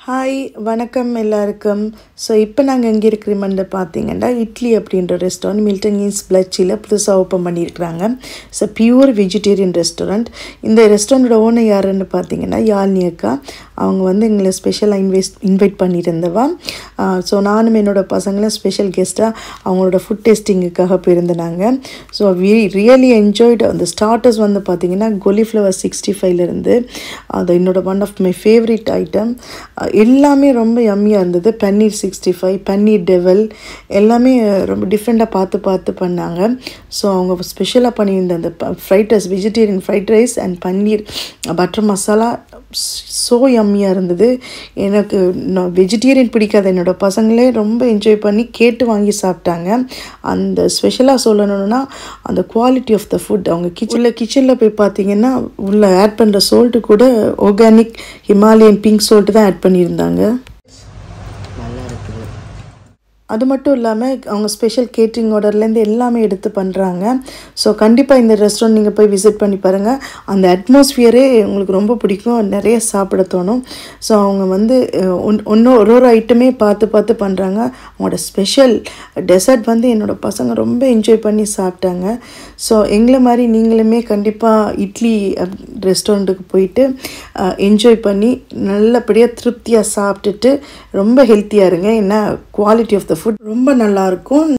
hi வணக்கம் எல்லாருக்கும் so இப்போ நாங்கள் எங்கே இருக்கிறோம்னு பார்த்தீங்கன்னா இட்லி அப்படின்ற ரெஸ்டாரண்ட் மில்டன் ஈஸ் பிளச்சியில் புதுசாக ஓப்பன் பண்ணியிருக்கிறாங்க ஸோ பியூர் வெஜிடேரியன் ரெஸ்டாரண்ட் இந்த ரெஸ்டாரண்ட்டோட ஓனர் யாருன்னு பார்த்தீங்கன்னா யாழ்னி அக்கா அவங்க வந்து எங்களை ஸ்பெஷலாக இன்வெஸ்ட் இன்வைட் பண்ணியிருந்தவா ஸோ நானும் என்னோடய பசங்களும் ஸ்பெஷல் கெஸ்ட்டாக அவங்களோட ஃபுட் டேஸ்டிங்குக்காக போயிருந்தாங்க ஸோ வி ரியலி என்ஜாய்டு அந்த ஸ்டார்டர்ஸ் வந்து பார்த்தீங்கன்னா கொலிஃப்ளவர் சிக்ஸ்டி ஃபைவ்லேருந்து அது என்னோட one of my favourite item எல்லாமே ரொம்ப யம்மியாக இருந்தது பன்னீர் சிக்ஸ்டி ஃபைவ் பன்னீர் டெவல் எல்லாமே ரொம்ப டிஃப்ரெண்ட்டாக பார்த்து பார்த்து பண்ணாங்க ஸோ அவங்க ஸ்பெஷலாக பண்ணியிருந்த அந்த fried rice vegetarian fried rice and paneer butter masala so யம்மியாக இருந்தது எனக்கு நான் வெஜிடேரியன் பிடிக்காத என்னோடய பசங்களே ரொம்ப என்ஜாய் பண்ணி கேட்டு வாங்கி சாப்பிட்டாங்க அந்த ஸ்பெஷலாக சொல்லணும்னா அந்த குவாலிட்டி ஆஃப் த ஃபுட் அவங்க கிச்சனில் கிச்சனில் போய் பார்த்தீங்கன்னா உள்ள ஆட் பண்ணுற சோல்ட்டு கூட ஆர்கானிக் ஹிமாலயன் பிங்க் சோல்ட்டு தான் ஆட் பண்ணியிருந்தாங்க நல்லா இருக்குது அது மட்டும் இல்லாமல் அவங்க ஸ்பெஷல் கேட்ரிங் ஆர்டர்லேருந்து எல்லாமே எடுத்து பண்ணுறாங்க ஸோ கண்டிப்பாக இந்த ரெஸ்டாரண்ட் நீங்கள் போய் விசிட் பண்ணி பாருங்கள் அந்த அட்மாஸ்ஃபியரே உங்களுக்கு ரொம்ப பிடிக்கும் நிறைய சாப்பிட தோணும் ஸோ அவங்க வந்து ஒன்று ஒரு ஒரு ஐட்டமே பார்த்து பார்த்து பண்ணுறாங்க அவங்களோட ஸ்பெஷல் டெசர்ட் வந்து என்னோடய பசங்க ரொம்ப என்ஜாய் பண்ணி சாப்பிட்டாங்க ஸோ எங்களை மாதிரி நீங்களுமே கண்டிப்பாக இட்லி ரெஸ்டாரண்ட்டுக்கு போயிட்டு என்ஜாய் பண்ணி நல்லபடியாக திருப்தியாக சாப்பிட்டுட்டு ரொம்ப ஹெல்த்தியாக இருங்க ஏன்னா குவாலிட்டி ஆஃப் த ஃபுட் ரொம்ப நல்லாயிருக்கும்